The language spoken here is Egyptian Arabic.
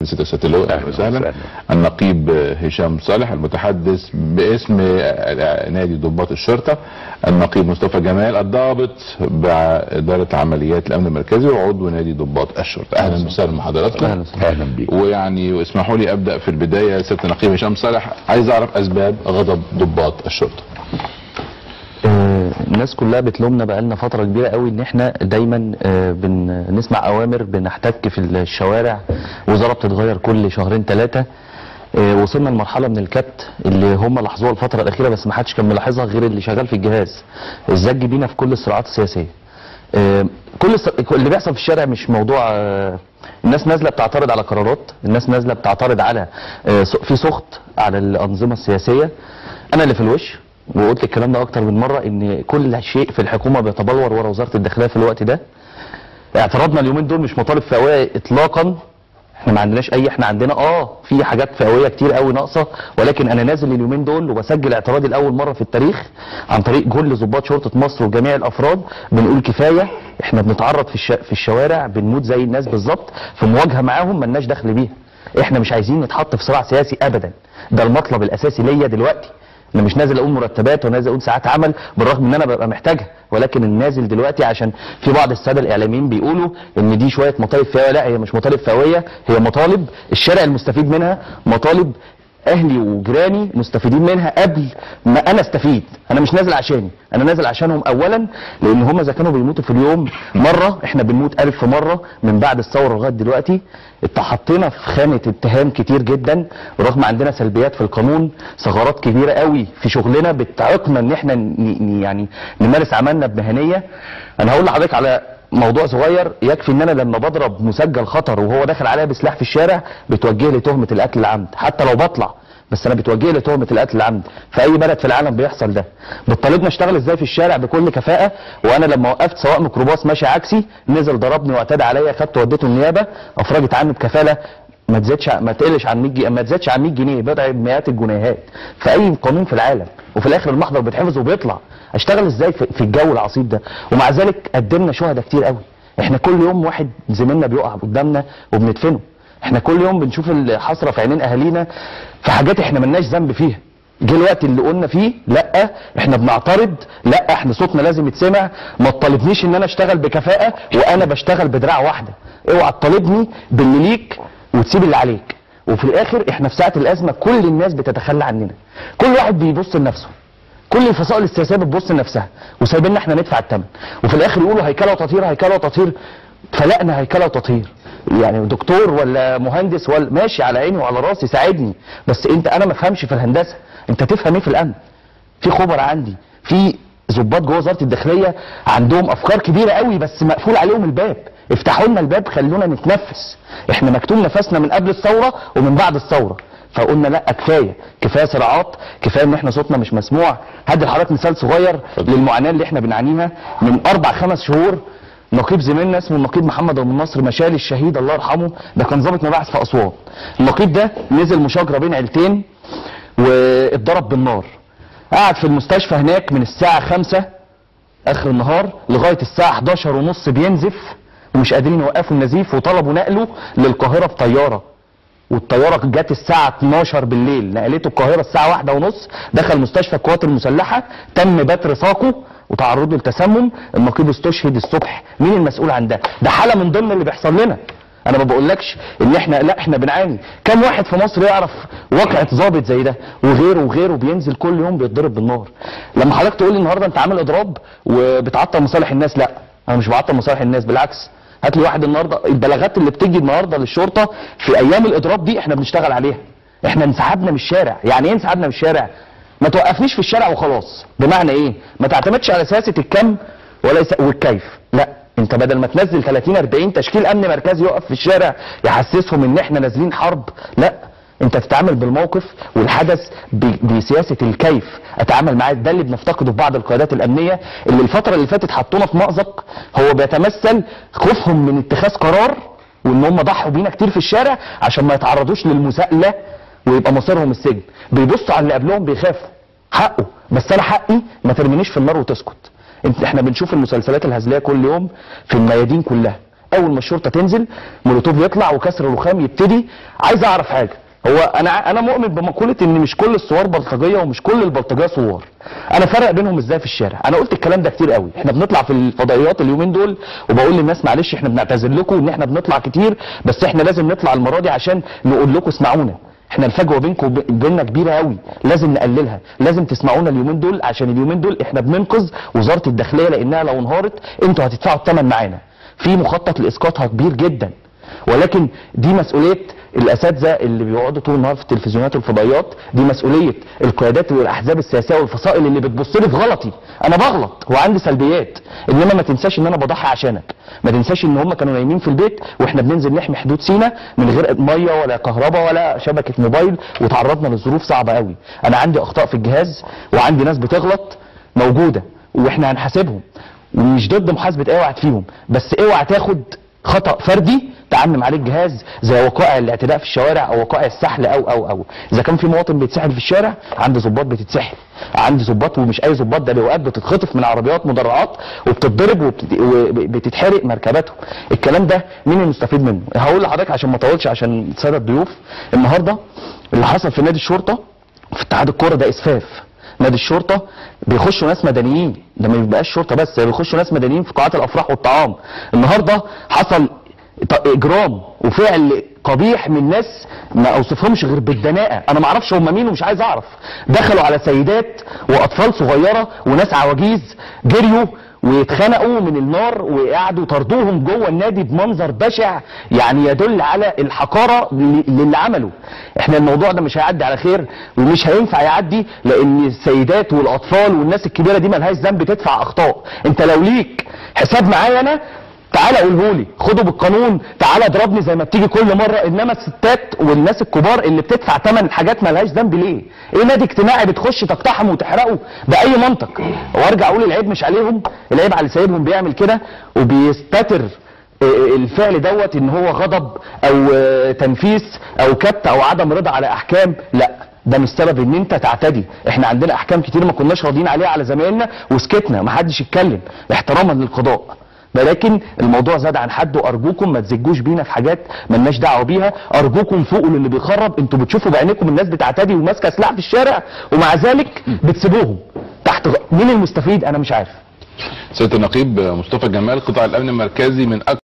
سيادة السيد اللواء اهلا وسهلا النقيب هشام صالح المتحدث باسم نادي ضباط الشرطه النقيب مصطفى جمال الضابط باداره عمليات الامن المركزي وعضو نادي ضباط الشرطه اهلا وسهلا بحضراتكم اهلا اهلا بيك ويعني اسمحوا لي ابدا في البدايه سياده النقيب هشام صالح عايز اعرف اسباب غضب ضباط الشرطه آه، الناس كلها بتلومنا بقالنا فتره كبيره قوي ان احنا دايما آه، بنسمع اوامر بنحتك في الشوارع وزاره بتتغير كل شهرين ثلاثه وصلنا لمرحله من الكبت اللي هم لاحظوها الفتره الاخيره بس ما حدش كان ملاحظها غير اللي شغال في الجهاز الزج بينا في كل الصراعات السياسيه آه، كل الص- اللي بيحصل في الشارع مش موضوع آه، الناس نازله بتعترض على قرارات الناس نازله بتعترض على آه، س- في سخط على الانظمه السياسيه انا اللي في الوش وقلت الكلام ده اكتر من مره ان كل شيء في الحكومه بيتبلور ورا وزاره الداخليه في الوقت ده اعتراضنا اليومين دول مش مطالب فئويه اطلاقا احنا ما عندناش اي احنا عندنا اه في حاجات فئويه كتير قوي ناقصه ولكن انا نازل اليومين دول وبسجل اعتراضي لاول مره في التاريخ عن طريق كل ضباط شرطه مصر وجميع الافراد بنقول كفايه احنا بنتعرض في الش... في الشوارع بنموت زي الناس بالظبط في مواجهه معاهم ملناش دخل بيها احنا مش عايزين نتحط في صراع سياسي ابدا ده المطلب الاساسي ليا دلوقتي انا مش نازل اقول مرتبات ونازل اقول ساعات عمل بالرغم ان انا ببقى محتاجها ولكن النازل دلوقتي عشان في بعض الساده الاعلاميين بيقولوا ان دي شويه مطالب فئويه لا هي مش مطالب فئويه هي مطالب الشارع المستفيد منها مطالب اهلي وجيراني مستفيدين منها قبل ما انا استفيد انا مش نازل عشاني انا نازل عشانهم اولا لان هم اذا كانوا بيموتوا في اليوم مره احنا بنموت الف مره من بعد الثوره لغايه دلوقتي اتحطينا في خانه اتهام كتير جدا رغم عندنا سلبيات في القانون ثغرات كبيره قوي في شغلنا بتعيقنا ان احنا ن- ن- يعني نمارس عملنا بمهنيه انا هقول لحضرتك على موضوع صغير يكفي ان انا لما بضرب مسجل خطر وهو داخل عليا بسلاح في الشارع بتوجه لي تهمه القتل العمد حتى لو بطلع بس انا بتوجه لي تهمه القتل العمد في اي بلد في العالم بيحصل ده بتطالبني اشتغل ازاي في الشارع بكل كفاءه وانا لما وقفت سواق ميكروباص ماشي عكسي نزل ضربني واعتدى عليا خدته وديته النيابه افرجت عنه بكفاله ما تزيدش ما تقلش عن 100 جنيه ما تزيدش عن 100 جنيه بضع مئات الجنيهات في اي قانون في العالم وفي الاخر المحضر بيتحفظ وبيطلع اشتغل ازاي في في الجو العصيب ده ومع ذلك قدمنا شهداء كتير قوي احنا كل يوم واحد زميلنا بيقع قدامنا وبندفنه احنا كل يوم بنشوف الحسره في عينين اهالينا في حاجات احنا ملناش ذنب فيها جه الوقت اللي قلنا فيه لا احنا بنعترض لا احنا صوتنا لازم يتسمع ما تطالبنيش ان انا اشتغل بكفاءه وانا بشتغل بدراع واحده اوعى تطالبني باللي ليك وتسيب اللي عليك وفي الاخر احنا في ساعه الازمه كل الناس بتتخلى عننا كل واحد بيبص لنفسه كل الفصائل السياسيه بتبص لنفسها وسايبيننا احنا ندفع الثمن وفي الاخر يقولوا هيكله وتطهير هيكله وتطهير فلقنا هيكله وتطهير يعني دكتور ولا مهندس ولا ماشي على عيني وعلى راسي ساعدني بس انت انا ما افهمش في الهندسه انت تفهم ايه في الامن في خبراء عندي في ضباط جوه وزاره الداخليه عندهم افكار كبيره قوي بس مقفول عليهم الباب افتحوا لنا الباب خلونا نتنفس احنا مكتوم نفسنا من قبل الثوره ومن بعد الثوره فقلنا لا كفايه كفايه صراعات كفايه ان احنا صوتنا مش مسموع هدي لحضرتك مثال صغير للمعاناه اللي احنا بنعانيها من اربع خمس شهور نقيب زميلنا اسمه النقيب محمد ابو النصر مشالي الشهيد الله يرحمه ده كان ضابط مباحث في اسوان النقيب ده نزل مشاجره بين عيلتين واتضرب بالنار قعد في المستشفى هناك من الساعه 5 اخر النهار لغايه الساعه 11 ونص بينزف ومش قادرين يوقفوا النزيف وطلبوا نقله للقاهره بطياره والطياره جت الساعه 12 بالليل نقلته القاهره الساعه واحدة ونص دخل مستشفى القوات المسلحه تم بتر ساقه وتعرضه لتسمم النقيب استشهد الصبح مين المسؤول عن ده ده حاله من ضمن اللي بيحصل لنا انا ما بقولكش ان احنا لا احنا بنعاني كم واحد في مصر يعرف واقعة ضابط زي ده وغيره وغيره بينزل كل يوم بيتضرب بالنار لما حضرتك تقول لي النهارده انت عامل اضراب وبتعطل مصالح الناس لا انا مش بعطل مصالح الناس بالعكس هات لي واحد النهارده البلاغات اللي بتيجي النهارده للشرطه في ايام الاضراب دي احنا بنشتغل عليها احنا انسحبنا من الشارع يعني ايه انسحبنا من الشارع ما توقفنيش في الشارع وخلاص بمعنى ايه ما تعتمدش على سياسه الكم وليس والكيف لا انت بدل ما تنزل 30 40 تشكيل امن مركزي يقف في الشارع يحسسهم ان احنا نازلين حرب لا انت تتعامل بالموقف والحدث ب- بسياسه الكيف اتعامل معاه ده اللي بنفتقده في بعض القيادات الامنيه اللي الفتره اللي فاتت حطونا في مأزق هو بيتمثل خوفهم من اتخاذ قرار وان هم ضحوا بينا كتير في الشارع عشان ما يتعرضوش للمساءله ويبقى مصيرهم السجن بيبصوا على اللي قبلهم بيخافوا حقه بس انا حقي ما ترمينيش في النار وتسكت انت احنا بنشوف المسلسلات الهزليه كل يوم في الميادين كلها اول ما الشرطه تنزل مولوتوف يطلع وكسر الرخام يبتدي عايز اعرف حاجه هو انا انا مؤمن بمقوله ان مش كل الثوار بلطجيه ومش كل البلطجيه ثوار انا فرق بينهم ازاي في الشارع انا قلت الكلام ده كتير قوي احنا بنطلع في الفضائيات اليومين دول وبقول للناس معلش احنا بنعتذر لكم ان احنا بنطلع كتير بس احنا لازم نطلع المره دي عشان نقول لكم اسمعونا احنا الفجوه بينكم وبيننا كبيره قوي لازم نقللها لازم تسمعونا اليومين دول عشان اليومين دول احنا بننقذ وزاره الداخليه لانها لو انهارت انتوا هتدفعوا الثمن معانا في مخطط لاسقاطها كبير جدا ولكن دي مسؤوليه الاساتذه اللي بيقعدوا طول النهار في التلفزيونات والفضائيات دي مسؤوليه القيادات والاحزاب السياسيه والفصائل اللي بتبص لي في غلطي انا بغلط وعندي سلبيات انما ما تنساش ان انا بضحي عشانك ما تنساش ان هم كانوا نايمين في البيت واحنا بننزل نحمي حدود سينا من غير ميه ولا كهرباء ولا شبكه موبايل وتعرضنا لظروف صعبه قوي انا عندي اخطاء في الجهاز وعندي ناس بتغلط موجوده واحنا هنحاسبهم ومش ضد محاسبه اي واحد فيهم بس اوعى تاخد خطا فردي تعمم عليه الجهاز زي وقائع الاعتداء في الشوارع او وقائع السحل او او او اذا كان في مواطن بيتسحل في الشارع عندي ظباط بتتسحل عندي ظباط ومش اي ظباط ده لواءات بتتخطف من عربيات مدرعات وبتتضرب وبتت- وبتتحرق مركباتهم الكلام ده مين المستفيد منه هقول لحضرتك عشان ما اطولش عشان الساده الضيوف النهارده اللي حصل في نادي الشرطه في اتحاد الكوره ده اسفاف نادي الشرطه بيخشوا ناس مدنيين ده ما بيبقاش شرطه بس ده بيخشوا ناس مدنيين في قاعات الافراح والطعام النهارده حصل ط- اجرام وفعل قبيح من ناس ما اوصفهمش غير بالدناءه انا ما اعرفش هم مين ومش عايز اعرف دخلوا على سيدات واطفال صغيره وناس عواجيز جريوا واتخنقوا من النار وقعدوا طردوهم جوه النادي بمنظر بشع يعني يدل على الحقاره ل- للي عمله احنا الموضوع ده مش هيعدي على خير ومش هينفع يعدي لان السيدات والاطفال والناس الكبيره دي ملهاش ذنب تدفع اخطاء انت لو ليك حساب معايا انا تعالى قوله لي خده بالقانون تعالى اضربني زي ما بتيجي كل مره انما الستات والناس الكبار اللي بتدفع ثمن حاجات مالهاش ذنب ليه؟ ايه نادي اجتماعي بتخش تقتحم وتحرقه باي منطق؟ وارجع اقول العيب مش عليهم العيب على اللي سايبهم بيعمل كده وبيستتر آه، الفعل دوت ان هو غضب او آه، تنفيس او كبت او عدم رضا على احكام لا ده مش سبب ان انت تعتدي احنا عندنا احكام كتير ما كناش راضيين عليها على زمايلنا وسكتنا ما حدش يتكلم احتراما للقضاء ولكن الموضوع زاد عن حده ارجوكم ما تزجوش بينا في حاجات ملناش دعوه بيها ارجوكم فوقوا للي بيخرب انتوا بتشوفوا بعينيكم الناس بتعتدي وماسكه سلاح في الشارع ومع ذلك بتسيبوهم تحت غ... مين المستفيد انا مش عارف سياده النقيب مصطفى جمال قطاع الامن المركزي من